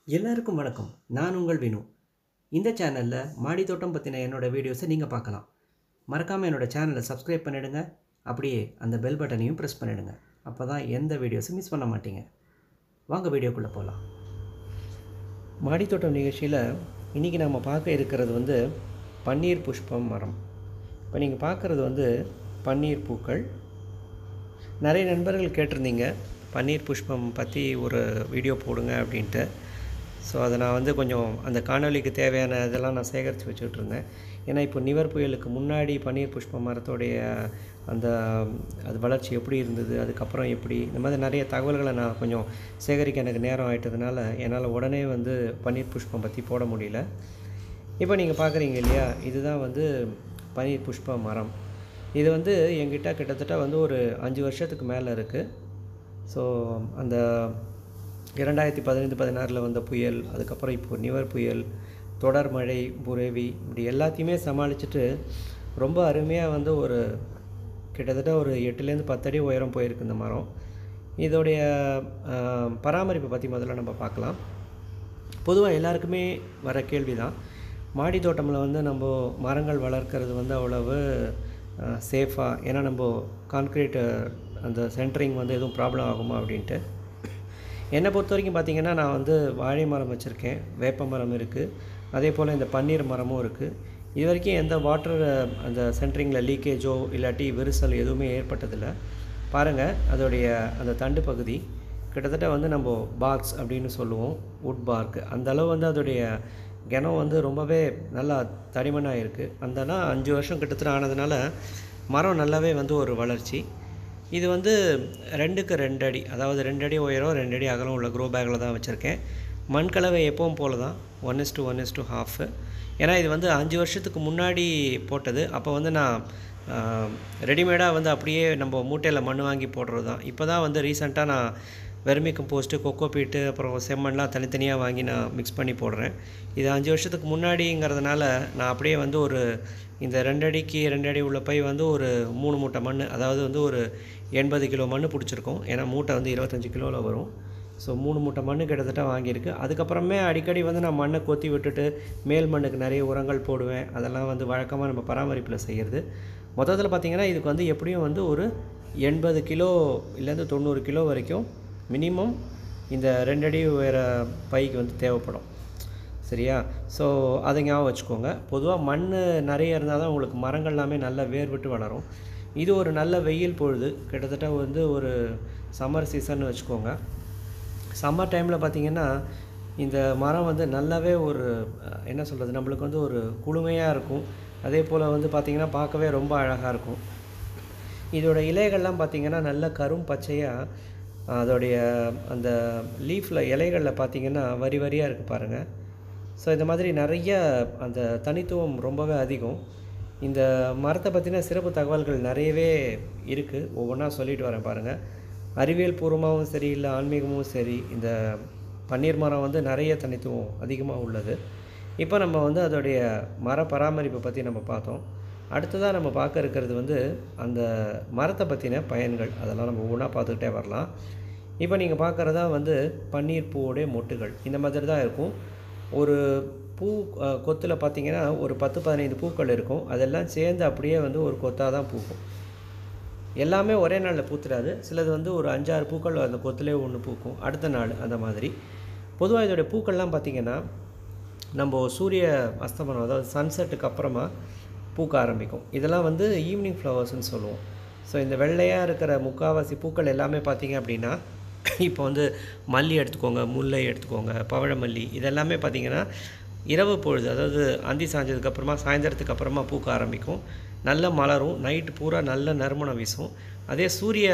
எல்லாருக்கும் வணக்கம் நான் உங்கள் வினு இந்த சேனலில் மாடி தோட்டம் பற்றின என்னோட வீடியோஸை நீங்கள் பார்க்கலாம் மறக்காமல் என்னோட சேனலை சப்ஸ்கிரைப் பண்ணிடுங்க அப்படியே அந்த பெல் பட்டனையும் ப்ரெஸ் பண்ணிடுங்க அப்போ தான் எந்த வீடியோஸும் மிஸ் பண்ண மாட்டீங்க வாங்க வீடியோக்குள்ளே போகலாம் மாடி தோட்டம் நிகழ்ச்சியில் இன்றைக்கி நம்ம பார்க்க இருக்கிறது வந்து பன்னீர் புஷ்பம் மரம் இப்போ நீங்கள் பார்க்குறது வந்து பன்னீர் பூக்கள் நிறைய நண்பர்கள் கேட்டிருந்தீங்க பன்னீர் புஷ்பம் பற்றி ஒரு வீடியோ போடுங்க அப்படின்ட்டு ஸோ அதை நான் வந்து கொஞ்சம் அந்த காணொளிக்கு தேவையான இதெல்லாம் நான் சேகரித்து வச்சுட்டு இருந்தேன் ஏன்னா இப்போ நிவர் புயலுக்கு முன்னாடி பன்னீர் புஷ்ப மரத்தோடைய அந்த அது வளர்ச்சி எப்படி இருந்தது அதுக்கப்புறம் எப்படி இந்த மாதிரி நிறைய தகவல்களை நான் கொஞ்சம் சேகரிக்க எனக்கு நேரம் ஆயிட்டதுனால என்னால் உடனே வந்து பன்னீர் புஷ்பம் பற்றி போட முடியல இப்போ நீங்கள் பார்க்குறீங்க இல்லையா இதுதான் வந்து பன்னீர் புஷ்ப மரம் இது வந்து எங்கிட்ட கிட்டத்தட்ட வந்து ஒரு அஞ்சு வருஷத்துக்கு மேலே இருக்குது ஸோ அந்த இரண்டாயிரத்தி பதினைந்து பதினாறில் வந்த புயல் அதுக்கப்புறம் இப்போ நிவர் புயல் தொடர் மழை புரவி இப்படி எல்லாத்தையுமே சமாளிச்சுட்டு ரொம்ப அருமையாக வந்து ஒரு கிட்டத்தட்ட ஒரு எட்டுலேருந்து பத்தடி உயரம் போயிருக்கு இந்த மரம் இதோடைய ஆஹ், பராமரிப்பை பற்றி முதல்ல நம்ம பார்க்கலாம் பொதுவாக எல்லாருக்குமே வர கேள்வி தான் மாடி தோட்டமில் வந்து நம்ம மரங்கள் வளர்க்குறது வந்து அவ்வளவு சேஃபாக ஏன்னா நம்ம கான்க்ரீட் அந்த சென்டரிங் வந்து எதுவும் ப்ராப்ளம் ஆகுமா அப்படின்ட்டு என்னை பொறுத்த வரைக்கும் பார்த்திங்கன்னா நான் வந்து வாழை மரம் வச்சுருக்கேன் வேப்ப மரம் இருக்குது அதே போல் இந்த பன்னீர் மரமும் இருக்குது இது வரைக்கும் எந்த வாட்டர் அந்த சென்டரிங்கில் லீக்கேஜோ இல்லாட்டி விரிசல் எதுவுமே ஏற்பட்டதில்லை பாருங்கள் அதோடைய அந்த தண்டு பகுதி கிட்டத்தட்ட வந்து நம்ம பாக்ஸ் அப்படின்னு சொல்லுவோம் வுட் பார்க் அந்த அளவு வந்து அதோடைய கிணம் வந்து ரொம்பவே நல்லா தடிமனாக இருக்குது அந்தனா அஞ்சு வருஷம் கிட்டத்தட்ட ஆனதுனால மரம் நல்லாவே வந்து ஒரு வளர்ச்சி இது வந்து ரெண்டுக்கு ரெண்டு அடி அதாவது ரெண்டு அடி உயரம் ரெண்டு அடி அகலம் உள்ள க்ரோ பேக்கில் தான் வச்சுருக்கேன் மண் கலவை எப்பவும் போல தான் one is two one is two half ஏன்னா இது வந்து அஞ்சு வருஷத்துக்கு முன்னாடி போட்டது அப்போ வந்து நான் ரெடிமேடாக வந்து அப்படியே நம்ம மூட்டையில் மண் வாங்கி போடுறது தான் இப்போ தான் வந்து ரீசெண்டாக நான் வெர்மி கம்போஸ்ட்டு கொக்கோ பீட்டு அப்புறம் செம்மண்லாம் தனித்தனியாக வாங்கி நான் மிக்ஸ் பண்ணி போடுறேன் இது அஞ்சு வருஷத்துக்கு முன்னாடிங்கிறதுனால நான் அப்படியே வந்து ஒரு இந்த ரெண்டு அடிக்கு ரெண்டு அடி உள்ள பை வந்து ஒரு மூணு மூட்டை மண் அதாவது வந்து ஒரு எண்பது கிலோ மண் பிடிச்சிருக்கோம் ஏன்னா மூட்டை வந்து இருபத்தஞ்சி கிலோவில் வரும் ஸோ மூணு மூட்டை மண் கிட்டத்தட்ட வாங்கியிருக்கு அதுக்கப்புறமே அடிக்கடி வந்து நான் மண்ணை கொத்தி விட்டுட்டு மேல் மண்ணுக்கு நிறைய உரங்கள் போடுவேன் அதெல்லாம் வந்து வழக்கமாக நம்ம பராமரிப்பில் செய்கிறது மொத்தத்தில் பார்த்திங்கன்னா இதுக்கு வந்து எப்படியும் வந்து ஒரு எண்பது கிலோ இல்லைருந்து தொண்ணூறு கிலோ வரைக்கும் மினிமம் இந்த ரெண்டடி உயர பைக்கு வந்து தேவைப்படும் சரியா ஸோ அதை ஞாபகம் வச்சுக்கோங்க பொதுவாக மண் நிறைய இருந்தால் தான் உங்களுக்கு மரங்கள் எல்லாமே நல்லா வேர் விட்டு வளரும் இது ஒரு நல்ல வெயில் பொழுது கிட்டத்தட்ட வந்து ஒரு சம்மர் சீசன் வச்சுக்கோங்க சம்மர் டைமில் பார்த்திங்கன்னா இந்த மரம் வந்து நல்லாவே ஒரு அஹ், என்ன சொல்கிறது நம்மளுக்கு வந்து ஒரு குளுமையாக இருக்கும் அதே போல் வந்து பார்த்திங்கன்னா பார்க்கவே ரொம்ப அழகாக இருக்கும் இதோட இலைகள்லாம் பார்த்திங்கன்னா நல்ல கரும் பச்சையாக அதோடைய அந்த லீஃபில் இலைகளில் பார்த்திங்கன்னா வரி வரியாக இருக்குது பாருங்கள் ஸோ இந்த மாதிரி நிறைய அந்த தனித்துவம் ரொம்பவே அதிகம் இந்த மரத்தை பற்றின சிறப்பு தகவல்கள் நிறையவே இருக்குது ஒவ்வொன்றா சொல்லிட்டு வரேன் பாருங்கள் அறிவியல் பூர்வமாகவும் சரி இல்லை ஆன்மீகமும் சரி இந்த பன்னீர் மரம் வந்து நிறைய தனித்துவம் அதிகமாக உள்ளது இப்போ நம்ம வந்து அதோடைய மர பராமரிப்பை பற்றி நம்ம பார்த்தோம் அடுத்ததாக நம்ம பார்க்க இருக்கிறது வந்து அந்த மரத்தை பற்றின பயன்கள் அதெல்லாம் நம்ம ஒவ்வொன்றா பார்த்துக்கிட்டே வரலாம் இப்போ நீங்கள் பார்க்குறதா வந்து பன்னீர் பூவோடைய மொட்டுகள் இந்த மாதிரி தான் இருக்கும் ஒரு பூ கொத்தில் பார்த்தீங்கன்னா ஒரு பத்து பதினைந்து பூக்கள் இருக்கும் அதெல்லாம் சேர்ந்து அப்படியே வந்து ஒரு கொத்தாக தான் பூக்கும் எல்லாமே ஒரே நாளில் பூத்துறாது சிலது வந்து ஒரு அஞ்சாறு பூக்கள் அந்த கொத்துலேயே ஒன்று பூக்கும் அடுத்த நாள் அந்த மாதிரி பொதுவாக இதோடைய பூக்கள்லாம் பார்த்திங்கன்னா நம்ம சூரிய அஸ்தமனம் அதாவது சன்செட்டுக்கு அப்புறமா பூக்க ஆரம்பிக்கும் இதெல்லாம் வந்து ஈவினிங் ஃப்ளவர்ஸ்னு சொல்லுவோம் ஸோ இந்த வெள்ளையாக இருக்கிற முக்காவாசி பூக்கள் எல்லாமே பார்த்தீங்க அப்படின்னா இப்போ வந்து மல்லி எடுத்துக்கோங்க முல்லை எடுத்துக்கோங்க பவழமல்லி இதெல்லாமே பார்த்தீங்கன்னா இரவு பொழுது அதாவது அந்தி சாஞ்சதுக்கப்புறமா சாயந்தரத்துக்கு அப்புறமா பூக்க ஆரம்பிக்கும் நல்ல மலரும் நைட்டு பூரா நல்ல நறுமணம் வீசும் அதே சூரிய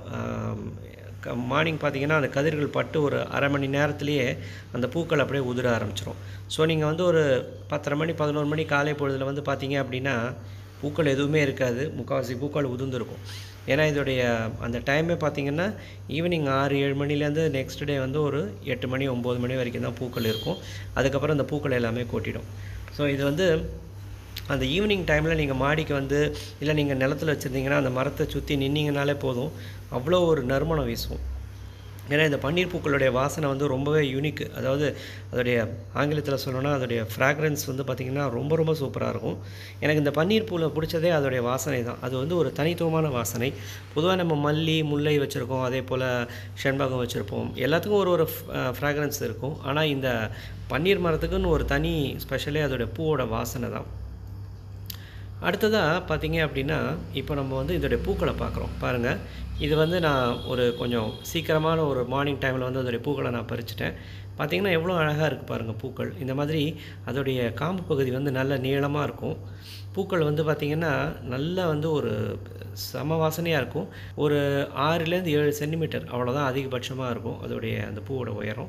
மார்னிங் பார்த்தீங்கன்னா அந்த கதிர்கள் பட்டு ஒரு அரை மணி நேரத்துலேயே அந்த பூக்கள் அப்படியே உதிர ஆரம்பிச்சிரும் ஸோ நீங்கள் வந்து ஒரு பத்தரை மணி பதினோரு மணி காலை பொழுதில் வந்து பார்த்தீங்க அப்படின்னா பூக்கள் எதுவுமே இருக்காது முக்கால்வாசி பூக்கள் உதிர்ந்துருக்கும் ஏன்னா இதோடைய அந்த டைமே பார்த்தீங்கன்னா ஈவினிங் ஆறு ஏழு மணிலேருந்து நெக்ஸ்ட் டே வந்து ஒரு எட்டு மணி ஒம்பது மணி வரைக்கும் தான் பூக்கள் இருக்கும் அதுக்கப்புறம் அந்த பூக்கள் எல்லாமே கொட்டிடும் ஸோ இது வந்து அந்த ஈவினிங் டைமில் நீங்கள் மாடிக்கு வந்து இல்லை நீங்கள் நிலத்துல வச்சுருந்தீங்கன்னா அந்த மரத்தை சுற்றி நின்னீங்கனாலே போதும் அவ்வளோ ஒரு நறுமணம் வீசும் ஏன்னா இந்த பன்னீர் பூக்களுடைய வாசனை வந்து ரொம்பவே யூனிக் அதாவது அதோடைய ஆங்கிலத்தில் சொல்லணும்னா அதோடைய ஃப்ராக்ரன்ஸ் வந்து பார்த்திங்கன்னா ரொம்ப ரொம்ப சூப்பராக இருக்கும் எனக்கு இந்த பன்னீர் பூவில் பிடிச்சதே அதோடைய வாசனை தான் அது வந்து ஒரு தனித்துவமான வாசனை பொதுவாக நம்ம மல்லி முல்லை வச்சுருக்கோம் அதே போல் செண்பகம் வச்சுருப்போம் எல்லாத்துக்கும் ஒரு ஒரு ஃப்ராக்ரன்ஸ் இருக்கும் ஆனால் இந்த பன்னீர் மரத்துக்குன்னு ஒரு தனி ஸ்பெஷலே அதோடைய பூவோட வாசனை தான் அடுத்ததாக பார்த்தீங்க அப்படின்னா இப்போ நம்ம வந்து இதோடைய பூக்களை பார்க்குறோம் பாருங்கள் இது வந்து நான் ஒரு கொஞ்சம் சீக்கிரமான ஒரு மார்னிங் டைமில் வந்து அதோடைய பூக்களை நான் பறிச்சிட்டேன் பார்த்தீங்கன்னா எவ்வளோ அழகாக இருக்குது பாருங்கள் பூக்கள் இந்த மாதிரி அதோடைய காம்பு பகுதி வந்து நல்ல நீளமாக இருக்கும் பூக்கள் வந்து பார்த்திங்கன்னா நல்ல வந்து ஒரு சம வாசனையாக இருக்கும் ஒரு ஆறுலேருந்து ஏழு சென்டிமீட்டர் அவ்வளோதான் அதிகபட்சமாக இருக்கும் அதோடைய அந்த பூவோட உயரம்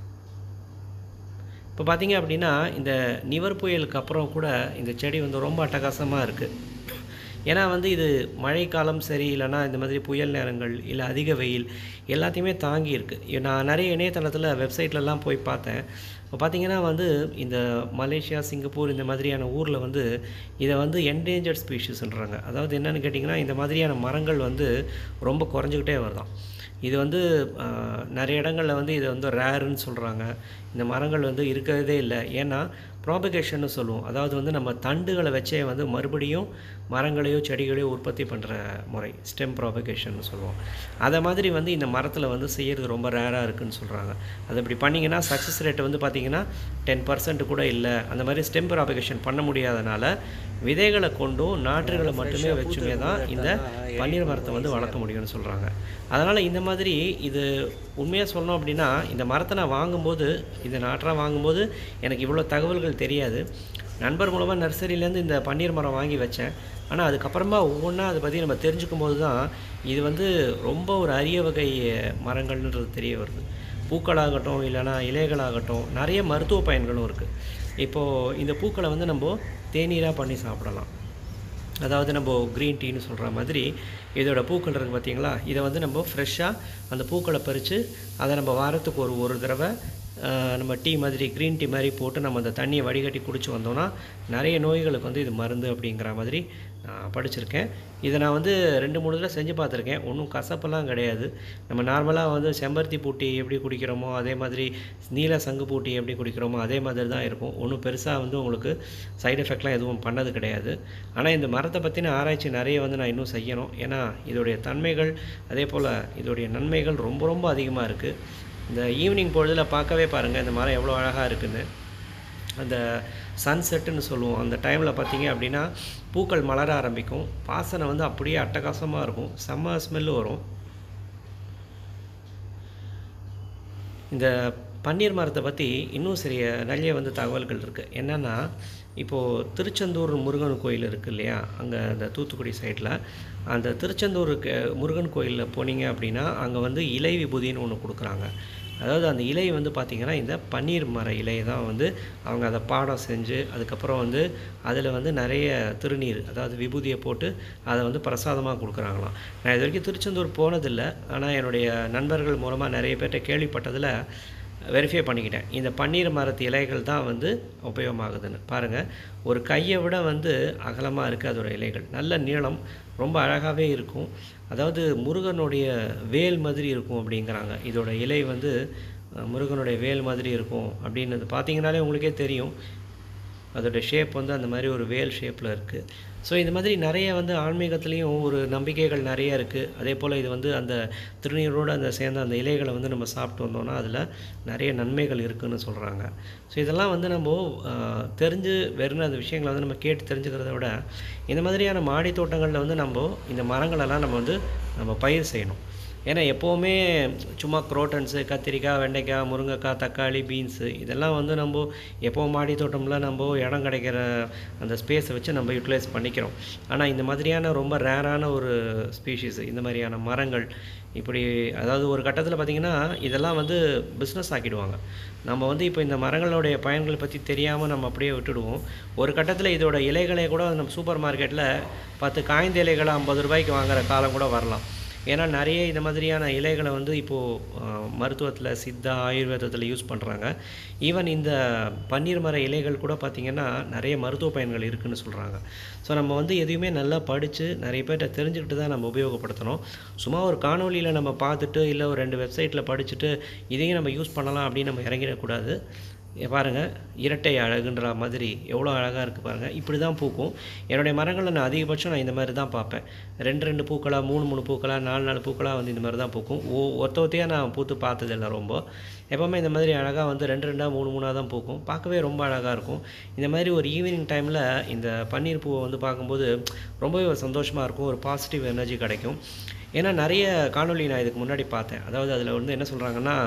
இப்போ பார்த்தீங்க அப்படின்னா இந்த நிவர் புயலுக்கு அப்புறம் கூட இந்த செடி வந்து ரொம்ப அட்டகாசமாக இருக்குது ஏன்னா வந்து இது மழைக்காலம் சரி இல்லைன்னா இந்த மாதிரி புயல் நேரங்கள் இல்லை அதிக வெயில் எல்லாத்தையுமே தாங்கி இருக்குது நான் நிறைய இணையதளத்தில் வெப்சைட்லலாம் போய் பார்த்தேன் இப்போ பார்த்தீங்கன்னா வந்து இந்த மலேசியா சிங்கப்பூர் இந்த மாதிரியான ஊரில் வந்து இதை வந்து என்டேஞ்சர்ட் ஸ்பீஷிஸ்ன்றாங்க அதாவது என்னென்னு கேட்டிங்கன்னா இந்த மாதிரியான மரங்கள் வந்து ரொம்ப குறைஞ்சிக்கிட்டே வருதாம் இது வந்து ஆஹ், நிறைய இடங்களில் வந்து இது வந்து ரேருன்னு சொல்கிறாங்க இந்த மரங்கள் வந்து இருக்கிறதே இல்லை ஏன்னா ப்ராபகேஷன்னு சொல்லுவோம் அதாவது வந்து நம்ம தண்டுகளை வச்சே வந்து மறுபடியும் மரங்களையோ செடிகளையோ உற்பத்தி பண்ணுற முறை ஸ்டெம் ப்ராபகேஷன் சொல்லுவோம் அதை மாதிரி வந்து இந்த மரத்தில் வந்து செய்கிறது ரொம்ப ரேராக இருக்குன்னு சொல்கிறாங்க அது அப்படி பண்ணிங்கன்னா சக்ஸஸ் ரேட் வந்து பார்த்திங்கன்னா டென் பர்சன்ட் கூட இல்லை அந்த மாதிரி ஸ்டெம் ப்ராபகேஷன் பண்ண முடியாதனால விதைகளை கொண்டும் நாற்றுகளை மட்டுமே வச்சுமே தான் இந்த பன்னீர் மரத்தை வந்து வளர்க்க முடியும்னு சொல்கிறாங்க அதனால் இந்த மாதிரி இது உண்மையாக சொல்லணும் அப்படின்னா இந்த மரத்தை நான் வாங்கும்போது இதை நாற்றாக வாங்கும்போது எனக்கு இவ்வளோ தகவல்கள் தெரியாது நண்பர் மூலமாக நர்சரியிலேருந்து இந்த பன்னீர் மரம் வாங்கி வச்சேன் ஆனால் அதுக்கப்புறமா ஒவ்வொன்றா அதை பற்றி நம்ம தெரிஞ்சுக்கும் போது தான் இது வந்து ரொம்ப ஒரு அரிய வகை மரங்கள்ன்றது தெரிய வருது பூக்களாகட்டும் இல்லைன்னா இலைகளாகட்டும் நிறைய மருத்துவ பயன்களும் இருக்குது இப்போது இந்த பூக்களை வந்து நம்ம தேநீராக பண்ணி சாப்பிடலாம் அதாவது நம்ம க்ரீன் டீன்னு சொல்கிற மாதிரி இதோட பூக்கள் இருக்குது பார்த்தீங்களா இதை வந்து நம்ம ஃப்ரெஷ்ஷாக அந்த பூக்களை பறித்து அதை நம்ம வாரத்துக்கு ஒரு ஒரு தடவை ஆஹ், நம்ம டீ மாதிரி க்ரீன் டீ மாதிரி போட்டு நம்ம அந்த தண்ணியை வடிகட்டி குடிச்சு வந்தோம்னா நிறைய நோய்களுக்கு வந்து இது மருந்து அப்படிங்கிற மாதிரி நான் படிச்சிருக்கேன் இதை நான் வந்து ரெண்டு மூணு தடவை செஞ்சு பார்த்துருக்கேன் ஒன்றும் கசப்பெல்லாம் கிடையாது நம்ம நார்மலாக வந்து செம்பருத்தி பூட்டி எப்படி குடிக்கிறோமோ அதே மாதிரி நீல சங்கு பூட்டி எப்படி குடிக்கிறோமோ அதே மாதிரி தான் இருக்கும் ஒன்றும் பெருசாக வந்து உங்களுக்கு சைடு எஃபெக்ட்லாம் எதுவும் பண்ணது கிடையாது ஆனால் இந்த மரத்தை பற்றின ஆராய்ச்சி நிறைய வந்து நான் இன்னும் செய்யணும் ஏன்னா இதோடைய தன்மைகள் அதே போல் இதோடைய நன்மைகள் ரொம்ப ரொம்ப அதிகமாக இருக்குது இந்த ஈவினிங் பொழுதில் பார்க்கவே பாருங்கள் இந்த மரம் எவ்வளோ அழகாக இருக்குன்னு அந்த சன்செட்டுன்னு சொல்லுவோம் அந்த டைமில் பார்த்தீங்க அப்படின்னா பூக்கள் மலர ஆரம்பிக்கும் வாசனை வந்து அப்படியே அட்டகாசமாக இருக்கும் செம்ம ஸ்மெல்லு வரும் இந்த பன்னீர் மரத்தை பற்றி இன்னும் சிறிய நிறைய வந்து தகவல்கள் இருக்குது என்னென்னா இப்போது திருச்செந்தூர் முருகன் கோயில் இருக்குது இல்லையா அங்கே அந்த தூத்துக்குடி சைடில் அந்த திருச்செந்தூர் க- முருகன் கோயிலில் போனீங்க அப்படின்னா அங்கே வந்து இலை விபூதின்னு ஒன்று கொடுக்குறாங்க அதாவது அந்த இலை வந்து பார்த்திங்கன்னா இந்த பன்னீர் மர இலை தான் வந்து அவங்க அதை பாடம் செஞ்சு அதுக்கப்புறம் வந்து அதில் வந்து நிறைய திருநீர் அதாவது விபூதியை போட்டு அதை வந்து பிரசாதமாக கொடுக்குறாங்களாம் நான் இது வரைக்கும் திருச்செந்தூர் போனதில்லை ஆனால் என்னுடைய நண்பர்கள் மூலமாக நிறைய பேர்கிட்ட கேள்விப்பட்டதில் வெரிஃபை பண்ணிக்கிட்டேன் இந்த பன்னீர் மரத்து இலைகள் தான் வந்து உபயோகமாகுதுன்னு பாருங்கள் ஒரு கையை விட வந்து அகலமாக இருக்குது அதோட இலைகள் நல்ல நீளம் ரொம்ப அழகாகவே இருக்கும் அதாவது முருகனுடைய வேல் மாதிரி இருக்கும் அப்படிங்கிறாங்க இதோட இலை வந்து அஹ், முருகனுடைய வேல் மாதிரி இருக்கும் அப்படின்றது பார்த்தீங்கனாலே உங்களுக்கே தெரியும் அதோட ஷேப் வந்து அந்த மாதிரி ஒரு வேல் ஷேப்பில் இருக்குது ஸோ இந்த மாதிரி நிறைய வந்து ஆன்மீகத்துலேயும் ஒரு நம்பிக்கைகள் நிறைய இருக்குது அதே போல் இது வந்து அந்த திருநீரோடு அந்த சேர்ந்த அந்த இலைகளை வந்து நம்ம சாப்பிட்டு வந்தோம்னா அதில் நிறைய நன்மைகள் இருக்குன்னு சொல்கிறாங்க ஸோ இதெல்லாம் வந்து நம்ம ஆஹ், தெரிஞ்சு வெறும் அந்த விஷயங்களை வந்து நம்ம கேட்டு தெரிஞ்சுக்கிறத விட இந்த மாதிரியான மாடி தோட்டங்களில் வந்து நம்ம இந்த மரங்களெல்லாம் நம்ம வந்து நம்ம பயிர் செய்யணும் ஏன்னா எப்போவுமே சும்மா குரோட்டன்ஸு கத்திரிக்காய் வெண்டைக்காய் முருங்கைக்காய் தக்காளி பீன்ஸு இதெல்லாம் வந்து நம்ம எப்போவும் மாடி தோட்டம்ல நம்ம இடம் கிடைக்கிற அந்த ஸ்பேஸை வச்சு நம்ம யூட்டிலைஸ் பண்ணிக்கிறோம் ஆனால் இந்த மாதிரியான ரொம்ப ரேரான ஒரு ஸ்பீஷீஸ் இந்த மாதிரியான மரங்கள் இப்படி அதாவது ஒரு கட்டத்தில் பார்த்திங்கன்னா இதெல்லாம் வந்து பிஸ்னஸ் ஆக்கிடுவாங்க நம்ம வந்து இப்போ இந்த மரங்களுடைய பயன்களை பற்றி தெரியாமல் நம்ம அப்படியே விட்டுடுவோம் ஒரு கட்டத்தில் இதோட இலைகளை கூட நம்ம சூப்பர் மார்க்கெட்டில் பத்து காய்ந்த இலைகளை ஐம்பது ரூபாய்க்கு வாங்குற காலம் கூட வரலாம் ஏன்னா நிறைய இந்த மாதிரியான இலைகளை வந்து இப்போது மருத்துவத்தில் சித்தா ஆயுர்வேதத்தில் யூஸ் பண்ணுறாங்க ஈவன் இந்த பன்னீர் மர இலைகள் கூட பார்த்திங்கன்னா நிறைய மருத்துவ பயன்கள் இருக்குதுன்னு சொல்கிறாங்க ஸோ நம்ம வந்து எதையுமே நல்லா படித்து நிறைய பேர்கிட்ட தெரிஞ்சுக்கிட்டு தான் நம்ம உபயோகப்படுத்தணும் சும்மா ஒரு காணொலியில் நம்ம பார்த்துட்டு இல்லை ஒரு ரெண்டு வெப்சைட்டில் படிச்சுட்டு இதையும் நம்ம யூஸ் பண்ணலாம் அப்படின்னு நம்ம இறங்கிடக்கூடாது இங்க பாருங்கள் இரட்டை அழகுன்ற மாதிரி எவ்வளோ அழகாக இருக்குது பாருங்கள் இப்படி தான் பூக்கும் என்னுடைய மரங்களில் நான் அதிகபட்சம் நான் இந்த மாதிரி தான் பார்ப்பேன் ரெண்டு ரெண்டு பூக்களாக மூணு மூணு பூக்களாக நாலு நாலு பூக்களாக வந்து இந்த மாதிரி தான் பூக்கும் ஓ ஒத்த ஒத்தையாக நான் பூத்து பார்த்ததில்ல ரொம்ப எப்போவுமே இந்த மாதிரி அழகாக வந்து ரெண்டு ரெண்டாக மூணு மூணாக தான் பூக்கும் பார்க்கவே ரொம்ப அழகாக இருக்கும் இந்த மாதிரி ஒரு ஈவினிங் டைமில் இந்த பன்னீர் பூவை வந்து பார்க்கும்போது ரொம்பவே ஒரு சந்தோஷமாக இருக்கும் ஒரு பாசிட்டிவ் எனர்ஜி கிடைக்கும் ஏன்னா நிறைய காணொளி நான் இதுக்கு முன்னாடி பார்த்தேன் அதாவது அதில் வந்து என்ன சொல்கிறாங்கன்னா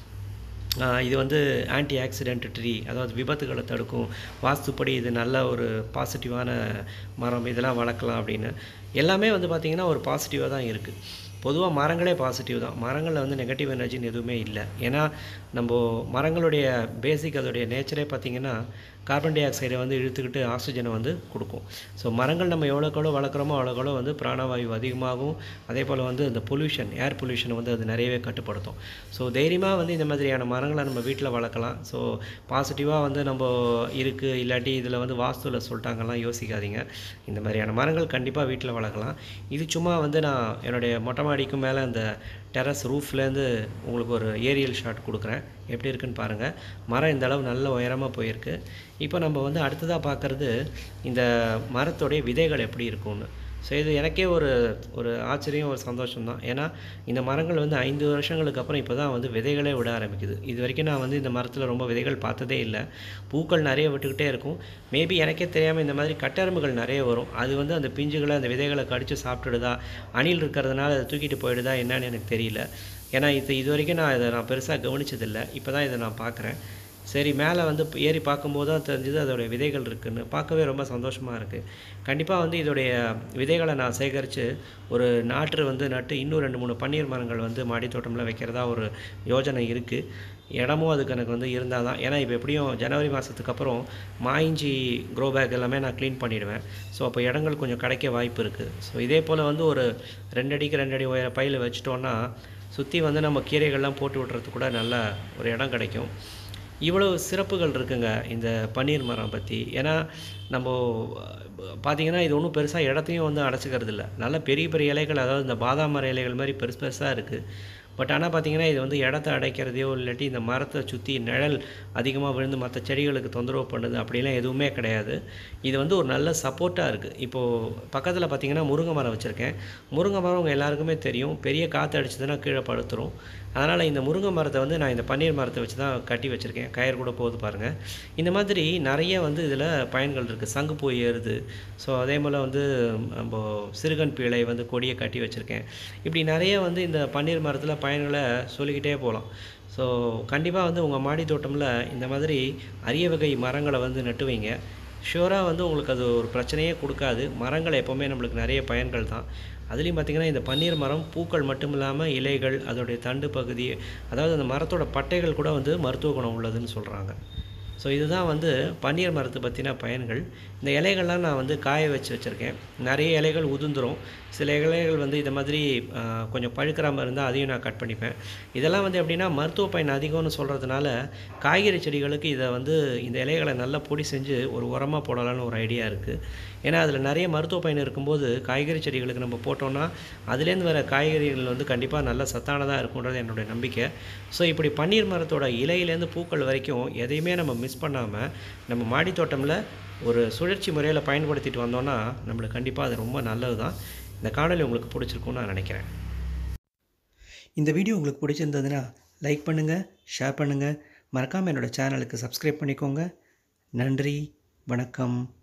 ஆஹ் இது வந்து ஆன்டி ஆக்சிடென்ட் ட்ரீ அதாவது விபத்துகளை தடுக்கும் வாஸ்துப்படி இது நல்ல ஒரு பாசிட்டிவான மரம் இதெல்லாம் வளர்க்கலாம் அப்படின்னு எல்லாமே வந்து பார்த்திங்கன்னா ஒரு பாசிட்டிவாக தான் இருக்குது பொதுவாக மரங்களே பாசிட்டிவ் தான் மரங்களில் வந்து நெகட்டிவ் எனர்ஜின்னு எதுவுமே இல்லை ஏன்னா நம்ம மரங்களுடைய பேசிக் அதோடைய நேச்சரே பார்த்திங்கன்னா கார்பன் டை ஆக்சைடை வந்து இழுத்துக்கிட்டு ஆக்சிஜனை வந்து கொடுக்கும் ஸோ மரங்கள் நம்ம எவ்வளோக்கெவ்வளோ வளர்க்குறோமோ அவ்வளோக்கெவ்வளோ வந்து பிராணவாயு அதிகமாகும் அதே போல் வந்து இந்த பொல்யூஷன் ஏர் பொல்யூஷனை வந்து அது நிறையவே கட்டுப்படுத்தும் ஸோ தைரியமாக வந்து இந்த மாதிரியான மரங்களை நம்ம வீட்டில் வளர்க்கலாம் ஸோ பாசிட்டிவாக வந்து நம்ம இருக்குது இல்லாட்டி இதில் வந்து வாஸ்துவில் சொல்லிட்டாங்கலாம் யோசிக்காதீங்க இந்த மாதிரியான மரங்கள் கண்டிப்பாக வீட்டில் வளர்க்கலாம் இது சும்மா வந்து நான் என்னுடைய மொட்டை மாடிக்கு மேலே அந்த டெரஸ் ரூஃப்லேருந்து உங்களுக்கு ஒரு ஏரியல் ஷாட் கொடுக்குறேன் எப்படி இருக்குன்னு பாருங்கள் மரம் இந்த அளவு நல்ல உயரமாக போயிருக்கு இப்போ நம்ம வந்து அடுத்ததாக பார்க்குறது இந்த மரத்தோடைய விதைகள் எப்படி இருக்கும்னு ஸோ இது எனக்கே ஒரு ஒரு ஆச்சரியம் ஒரு சந்தோஷம் தான் ஏன்னா இந்த மரங்கள் வந்து ஐந்து வருஷங்களுக்கு அப்புறம் இப்போ தான் வந்து விதைகளே விட ஆரம்பிக்குது இது வரைக்கும் நான் வந்து இந்த மரத்தில் ரொம்ப விதைகள் பார்த்ததே இல்லை பூக்கள் நிறைய விட்டுக்கிட்டே இருக்கும் மேபி எனக்கே தெரியாமல் இந்த மாதிரி கட்டெரும்புகள் நிறைய வரும் அது வந்து அந்த பிஞ்சுகளை அந்த விதைகளை கடித்து சாப்பிட்டுடுதா அணில் இருக்கிறதுனால அதை தூக்கிட்டு போயிடுதா என்னன்னு எனக்கு தெரியல ஏன்னா இது இது வரைக்கும் நான் இதை நான் பெருசாக கவனிச்சதில்லை இப்போ தான் இதை நான் பார்க்குறேன் சரி மேலே வந்து ஏறி பார்க்கும்போது தான் தெரிஞ்சது அதோடைய விதைகள் இருக்குன்னு பார்க்கவே ரொம்ப சந்தோஷமாக இருக்குது கண்டிப்பாக வந்து இதோடைய விதைகளை நான் சேகரித்து ஒரு நாற்று வந்து நட்டு இன்னும் ரெண்டு மூணு பன்னீர் மரங்கள் வந்து மாடி தோட்டமில் வைக்கிறதா ஒரு யோஜனை இருக்குது இடமும் அதுக்கு எனக்கு வந்து இருந்தால் தான் ஏன்னா இப்போ எப்படியும் ஜனவரி மாதத்துக்கு அப்புறம் மாயிஞ்சி க்ரோ பேக் எல்லாமே நான் க்ளீன் பண்ணிவிடுவேன் ஸோ அப்போ இடங்கள் கொஞ்சம் கிடைக்க வாய்ப்பு இருக்குது ஸோ இதே போல் வந்து ஒரு ரெண்டு அடிக்கு ரெண்டு அடி உயர பையில் வச்சிட்டோன்னா சுற்றி வந்து நம்ம கீரைகள்லாம் போட்டு விட்றதுக்கு கூட நல்ல ஒரு இடம் கிடைக்கும் இவ்வளோ சிறப்புகள் இருக்குங்க இந்த பன்னீர் மரம் பற்றி ஏன்னா நம்ம பார்த்திங்கன்னா இது ஒன்றும் பெருசாக இடத்தையும் வந்து அடைச்சிக்கிறது இல்லை நல்ல பெரிய பெரிய இலைகள் அதாவது இந்த பாதாம் மர இலைகள் மாதிரி பெருசு பெருசாக இருக்குது பட் ஆனால் பார்த்திங்கன்னா இது வந்து இடத்த அடைக்கிறதையோ இல்லாட்டி இந்த மரத்தை சுற்றி நிழல் அதிகமாக விழுந்து மற்ற செடிகளுக்கு தொந்தரவு பண்ணுது அப்படிலாம் எதுவுமே கிடையாது இது வந்து ஒரு நல்ல சப்போர்ட்டாக இருக்குது இப்போது பக்கத்தில் பார்த்திங்கன்னா முருங்கை மரம் வச்சுருக்கேன் முருங்கை மரம் உங்கள் எல்லாருக்குமே தெரியும் பெரிய காற்று அடிச்சதுன்னா கீழே படுத்துரும் அதனால் இந்த முருங்கை மரத்தை வந்து நான் இந்த பன்னீர் மரத்தை வச்சு தான் கட்டி வச்சுருக்கேன் கயிறு கூட போகுது பாருங்கள் இந்த மாதிரி நிறைய வந்து இதில் பயன்கள் இருக்குது சங்குப்பூ ஏறுது ஸோ அதே போல் வந்து நம்ம சிறுகன் பீளை வந்து கொடியை கட்டி வச்சுருக்கேன் இப்படி நிறைய வந்து இந்த பன்னீர் மரத்தில் பயன்களை சொல்லிக்கிட்டே போகலாம் ஸோ கண்டிப்பாக வந்து உங்கள் மாடி தோட்டமில் இந்த மாதிரி அரிய வகை மரங்களை வந்து நட்டு வைங்க ஷூராக வந்து உங்களுக்கு அது ஒரு பிரச்சனையே கொடுக்காது மரங்கள் எப்போவுமே நம்மளுக்கு நிறைய பயன்கள் தான் அதுலேயும் பார்த்திங்கன்னா இந்த பன்னீர் மரம் பூக்கள் மட்டும் இல்லாமல் இலைகள் அதோடைய தண்டு பகுதி அதாவது அந்த மரத்தோட பட்டைகள் கூட வந்து மருத்துவ குணம் உள்ளதுன்னு சொல்கிறாங்க ஸோ இதுதான் வந்து பன்னீர் மரத்தை பற்றின பயன்கள் இந்த இலைகள்லாம் நான் வந்து காய வச்சு வச்சுருக்கேன் நிறைய இலைகள் உதிர்ந்துரும் சில இலைகள் வந்து இந்த மாதிரி ஆ, கொஞ்சம் பழுக்கிறாமல் இருந்தால் அதையும் நான் கட் பண்ணிப்பேன் இதெல்லாம் வந்து எப்படின்னா மருத்துவ பயன் அதிகம்னு சொல்கிறதுனால காய்கறி செடிகளுக்கு இதை வந்து இந்த இலைகளை நல்லா பொடி செஞ்சு ஒரு உரமாக போடலாம்னு ஒரு ஐடியா இருக்குது ஏன்னா அதில் நிறைய மருத்துவ பயன் இருக்கும்போது காய்கறி செடிகளுக்கு நம்ம போட்டோம்னா அதுலேருந்து வர காய்கறிகள் வந்து கண்டிப்பாக நல்ல சத்தானதாக இருக்குன்றது என்னுடைய நம்பிக்கை ஸோ இப்படி பன்னீர் மரத்தோட இலையிலேருந்து பூக்கள் வரைக்கும் எதையுமே நம்ம மிஸ் பண்ணாமல் நம்ம மாடி தோட்டமில் ஒரு சுழற்சி முறையில் பயன்படுத்திட்டு வந்தோம்னா நம்மளுக்கு கண்டிப்பாக அது ரொம்ப நல்லது தான் இந்த காணொலி உங்களுக்கு பிடிச்சிருக்கும்னு நான் நினைக்கிறேன் இந்த வீடியோ உங்களுக்கு பிடிச்சிருந்ததுன்னா லைக் பண்ணுங்கள் ஷேர் பண்ணுங்கள் மறக்காமல் என்னோடய சேனலுக்கு சப்ஸ்கிரைப் பண்ணிக்கோங்க நன்றி வணக்கம்